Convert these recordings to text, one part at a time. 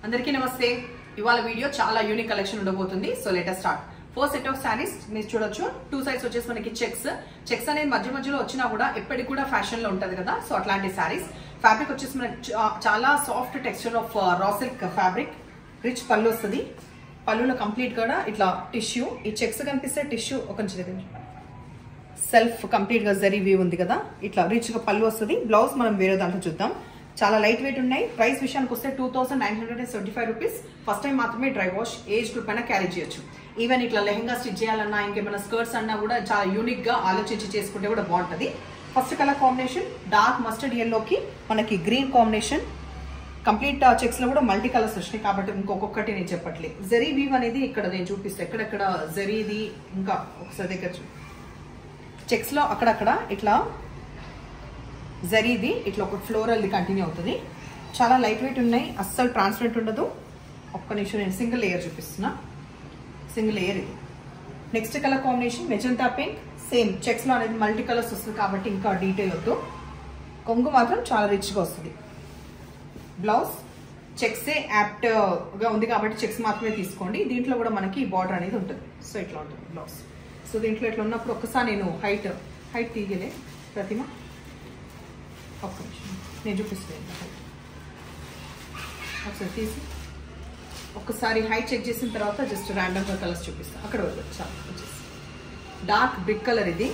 అందరికీ నమస్తే ఇవాళ వీడియో చాలా యూనిక్ కలెక్షన్ ఉండబోతుంది so letter start four set of saris మీరు చూడొచ్చు టూ సైడ్స్ వచ్చేసి మనకి చెక్స్ చెక్స్ అనేది మధ్య మధ్యలో వచ్చినా కూడా ఎప్పటికి కూడా ఫ్యాషన్ లో ఉంటది కదా సో అట్లాంటి శారీస్ ఫ్యాబ్రిక్ వచ్చేసి మనకి చా- చాలా soft texture of raw silk fabric rich పళ్ళు వస్తుంది పళ్ళులో కంప్లీట్ కూడా ఇట్లా టిష్యూ ఈ చెక్స్ కనిపిస్తే టిష్యూ ఒక నిమిషం దగ్గర సెల్ఫ్ కంప్లీట్ గా జరీ వ్యూ ఉంది కదా ఇట్లా రిచ్ గా పళ్ళు వస్తుంది బ్లౌజ్ మనం వేరే దాంట్లో చూద్దాం చాలా లైట్ వెయిట్ ఉన్నాయి ప్రైస్ విషయానికి వస్తే two thousand nine hundred and seventy five rupees first time మాత్రమే డ్రై వాష్ ఏజ్ గ్రూప్ అయినా క్యారీ చేయొచ్చు ఈవెన్ ఇట్లా లెహంగా స్టిచ్ చేయాలన్నా ఇంకేమైనా స్కర్ట్స్ అన్నా కూడా చాలా యూనిక్ గా ఆలోచించి చేసుకుంటే కూడా బాగుంటది first colour combination dark mustard ఎల్లోకి మనకి గ్రీన్ కాంబినేషన్ కంప్లీట్ చెక్స్ లో కూడా మల్టీ కలర్స్ వచ్చినాయి కాబట్టి ఇంకొకటి నేను చెప్పట్లేదు జరీ వీవ్ అనేది ఇక్కడ నేను చూపిస్తాను ఎక్కడెక్కడ జరీది ఇంకా ఒకసారి దగ్గర చూ చెక్స్ లో అక్కడక్కడ ఇట్లా జరీది ఇట్లా ఒక ఫ్లోరల్ది కంటిన్యూ అవుతుంది చాలా లైట్ వెయిట్ ఉన్నాయి అస్సలు ట్రాన్స్పరెంట్ ఉండదు ఒక్క నిమిషం నేను సింగిల్ లేయర్ చూపిస్తున్నా సింగిల్ లేయర్ ఇది next colour combination magenta pink same checks లో అనేది మల్టీ కలర్స్ వస్తుంది కాబట్టి ఇంకా డీటెయిల్ వద్దు కొంగు మాత్రం చాలా రిచ్గా వస్తుంది బ్లౌజ్ చెక్సే యాప్ట్ గా ఉంది కాబట్టి చెక్స్ మాత్రమే తీసుకోండి దీంట్లో కూడా మనకి బార్డర్ అనేది ఉంటుంది సో ఇట్లా ఉంటుంది బ్లౌజ్ సో దీంట్లో ఇట్లా ఉన్నప్పుడు ఒక్కసారి నేను హైట్ హైట్ తీయలే ప్రతిమ ఒక్క నిమిషం నేను చూపిస్తాను హైట్ ఒకసారి తీసి ఒక్కసారి హైట్ చెక్ చేసిన తర్వాత జస్ట్ ర్యాండమ్గా కలర్స్ చూపిస్తాను అక్కడ వరకు చాలా వచ్చేసి డార్క్ బ్రిక్ కలర్ ఇది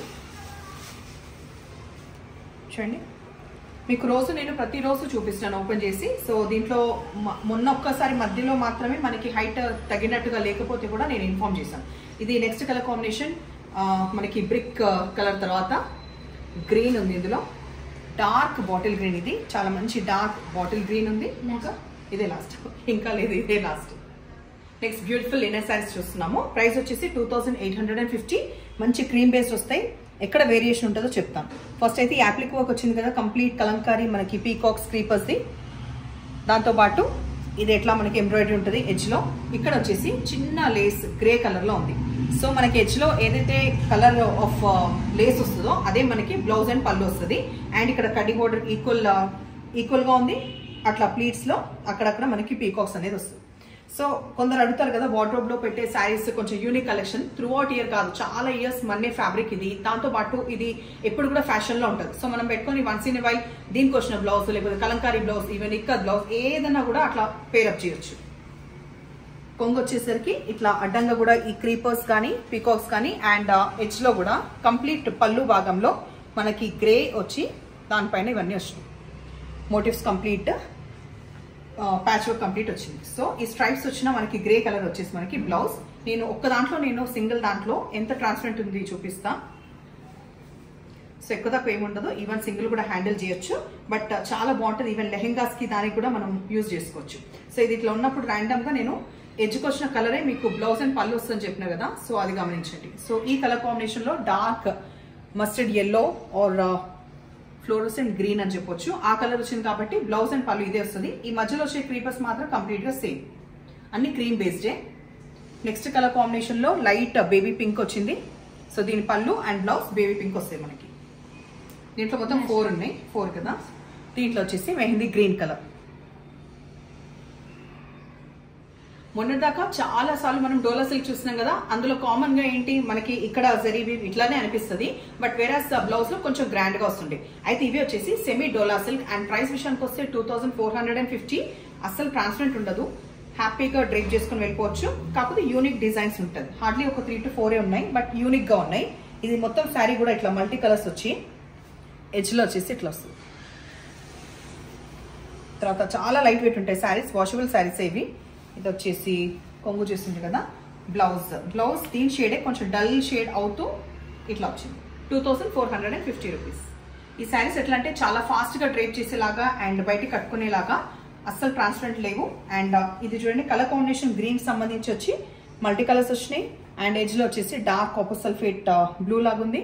చూడండి మీకు రోజు నేను ప్రతిరోజు చూపిస్తున్నాను ఓపెన్ చేసి సో దీంట్లో మ- మొన్న ఒక్కసారి మధ్యలో మాత్రమే మనకి హైట్ తగినట్టుగా లేకపోతే కూడా నేను ఇన్ఫార్మ్ చేశాను ఇది నెక్స్ట్ కలర్ కాంబినేషన్ మనకి బ్రిక్ కలర్ తర్వాత గ్రీన్ ఉంది ఇందులో డార్క్ బాటిల్ గ్రీన్ ఇది చాలా మంచి డార్క్ బాటిల్ గ్రీన్ ఉంది ఇంకా ఇదే లాస్ట్ ఇంకా లేదు ఇదే last next beautiful inner saris చూస్తున్నాము ప్రైస్ వచ్చేసి two thousand eight hundred and fifty మంచి క్రీమ్ బేస్డ్ వస్తాయి ఎక్కడ వేరియేషన్ ఉంటుందో చెప్తాను ఫస్ట్ అయితే యాప్లిక్ వర్క్ వచ్చింది కదా కంప్లీట్ కలంకారీ మనకి పీకాక్స్ క్రీపర్స్ది దాంతోపాటు ఇది ఎట్లా మనకి ఎంబ్రాయిడరీ ఉంటుంది ఎడ్జ్లో ఇక్కడ వచ్చేసి చిన్న లేస్ గ్రే కలర్లో ఉంది సో మనకి ఎడ్జ్లో ఏదైతే కలర్ ఆఫ్ లేస్ వస్తుందో అదే మనకి బ్లౌజ్ అండ్ పళ్ళు వస్తుంది అండ్ ఇక్కడ కడ్డీ బోర్డర్ ఈక్వల్ ఈక్వల్గా ఉంది అట్లా ప్లీట్స్లో అక్కడక్కడ మనకి పీకాక్స్ అనేది వస్తుంది సో కొందరు అడుగుతారు కదా వార్డ్రోబ్ లో పెట్టే శారీస్ కొంచెం unique collection throughout year కాదు చాలా ఇయర్స్ మన్నే ఫ్యాబ్రిక్ ఇది దాంతో పాటు ఇది ఎప్పుడు కూడా ఫ్యాషన్ లో ఉంటుంది సో మనం పెట్టుకొని వన్స్ ఇన్ వై దీనికి వచ్చిన బ్లౌజ్ లేకపోతే Kalamkari blouse even ikat blouse ఏదైనా కూడా అట్లా పేరప్ చేయొచ్చు కొంగు వచ్చేసరికి ఇట్లా అడ్డంగా కూడా ఈ క్రీపర్స్ కానీ పీకాక్స్ కానీ అండ్ ఎడ్జ్ లో కూడా కంప్లీట్ పళ్ళు భాగంలో మనకి గ్రే వచ్చి దానిపైన ఇవన్నీ వచ్చినాయి motifs complete patch work complete వచ్చింది సో ఈ స్ట్రైప్స్ వచ్చిన మనకి గ్రే కలర్ వచ్చేసి మనకి బ్లౌజ్ నేను ఒక్క దాంట్లో నేను సింగిల్ దాంట్లో ఎంత ట్రాన్స్పరెంట్ ఉంది చూపిస్తా సో ఎక్కువ తక్కువ ఏముండదు ఈవెన్ సింగిల్ కూడా హ్యాండిల్ చేయొచ్చు బట్ చాలా బాగుంటుంది ఈవెన్ లెహెంగాస్ కి దానికి కూడా మనం యూజ్ చేసుకోవచ్చు సో ఇది ఇట్లా ఉన్నప్పుడు ర్యాండమ్ గా నేను ఎడ్జ్కి వచ్చిన కలరే మీకు బ్లౌజ్ అండ్ పళ్ళు వస్తుందని చెప్పిన కదా సో అది గమనించండి సో ఈ కలర్ కాంబినేషన్ లో dark mustard yellow or fluorescent green అని చెప్పొచ్చు ఆ కలర్ వచ్చింది కాబట్టి బ్లౌజ్ అండ్ పళ్ళు ఇదే వస్తుంది ఈ మధ్యలో వచ్చే క్రీపర్స్ మాత్రం కంప్లీట్ గా సేమ్ అన్ని క్రీమ్ బేస్డే నెక్స్ట్ కలర్ కాంబినేషన్ లో లైట్ బేబీ పింక్ వచ్చింది సో దీని పళ్ళు అండ్ బ్లౌజ్ బేబీ పింక్ వస్తాయి మనకి దీంట్లో మొత్తం ఫోర్ ఉన్నాయి ఫోర్ కదా దీంట్లో వచ్చేసి మెహందీ గ్రీన్ కలర్ మొన్నటిదాకా చాలా సార్లు మనం డోలా సిల్క్ చూస్తున్నాం కదా అందులో కామన్ గా ఏంటి మనకి ఇక్కడ జరీవి ఇట్లానే అనిపిస్తుంది బట్ వేరాస్ బ్లౌజ్ లో కొంచెం గ్రాండ్ గా వస్తుండే అయితే ఇవి వచ్చేసి semi Dola silk and price విషయానికి వస్తే two thousand four hundred and fifty అస్సలు ట్రాన్స్పరెంట్ ఉండదు హ్యాపీగా డ్రైప్ చేసుకుని వెళ్ళిపోవచ్చు కాకపోతే యూనిక్ డిజైన్స్ ఉంటుంది హార్డ్లీ ఒక త్రీ టు ఫోరే ఉన్నాయి బట్ యూనిక్ గా ఉన్నాయి ఇది మొత్తం శారీ కూడా ఇట్లా మల్టీ కలర్స్ వచ్చి ఎడ్జ్ లో వచ్చేసి ఇట్లా వస్తుంది తర్వాత చాలా లైట్ వెయిట్ ఉంటాయి శారీస్ వాషబుల్ శారీస్ ఇవి ఇది వచ్చేసి కొంగు చేసింది కదా బ్లౌజ్ బ్లౌజ్ దీని షేడే కొంచెం డల్ షేడ్ అవుతూ ఇట్లా వచ్చింది two thousand four hundred and fifty rupees ఈ శారీస్ ఎట్లా అంటే చాలా ఫాస్ట్ గా డ్రైప్ చేసేలాగా అండ్ బయటికి కట్టుకునేలాగా అస్సలు ట్రాన్స్పరెంట్ లేవు అండ్ ఇది చూడండి కలర్ కాంబినేషన్ గ్రీన్ సంబంధించి వచ్చి మల్టీ కలర్స్ వచ్చినాయి అండ్ ఎడ్జ్ లో వచ్చేసి డార్క్ కాపర్ సల్ఫేట్ బ్లూ లాగా ఉంది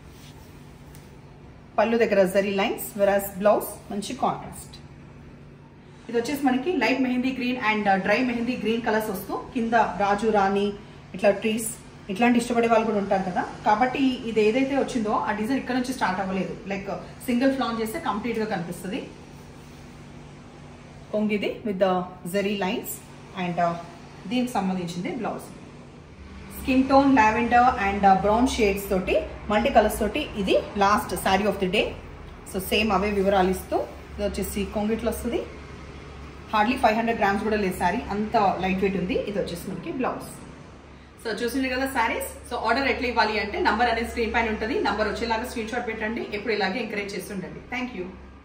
పళ్ళు దగ్గర జరీ లైన్స్ వెరాస్ బ్లౌజ్ మంచి కాంట్రాస్ట్ ఇది వచ్చేసి మనకి light mehndi green and dry mehndi green colours వస్తూ కింద రాజు రాణి ఇట్లా ట్రీస్ ఇట్లాంటి ఇష్టపడే వాళ్ళు కూడా ఉంటారు కదా కాబట్టి ఇది ఏదైతే వచ్చిందో ఆ డిజైన్ ఇక్కడ నుంచి స్టార్ట్ అవ్వలేదు లైక్ సింగిల్ ఫ్లాన్ చేస్తే కంప్లీట్ గా కనిపిస్తుంది కొంగిది with the zari lines and దీనికి సంబంధించింది blouse skin tone lavender and brown shades తోటి మల్టీ కలర్స్ తోటి ఇది last sari of the day so same అవే వివరాలు ఇస్తూ ఇది వచ్చేసి కొంగిట్లో వస్తుంది హార్డ్లీ ఫైవ్ హండ్రెడ్ గ్రామ్స్ కూడా లేదు శారీ అంత లైట్ వెయిట్ ఉంది ఇది వచ్చేసి మనకి బ్లౌజ్ సో చూసింది కదా శారీస్ సో ఆర్డర్ ఎట్లా ఇవ్వాలి అంటే నంబర్ అనేది స్క్రీన్ పైన ఉంటుంది నంబర్ వచ్చేలాగా స్క్రీన్ షాట్ పెట్టండి ఎప్పుడు ఇలాగే ఎంకరేజ్ చేస్తుండండి థ్యాంక్ యూ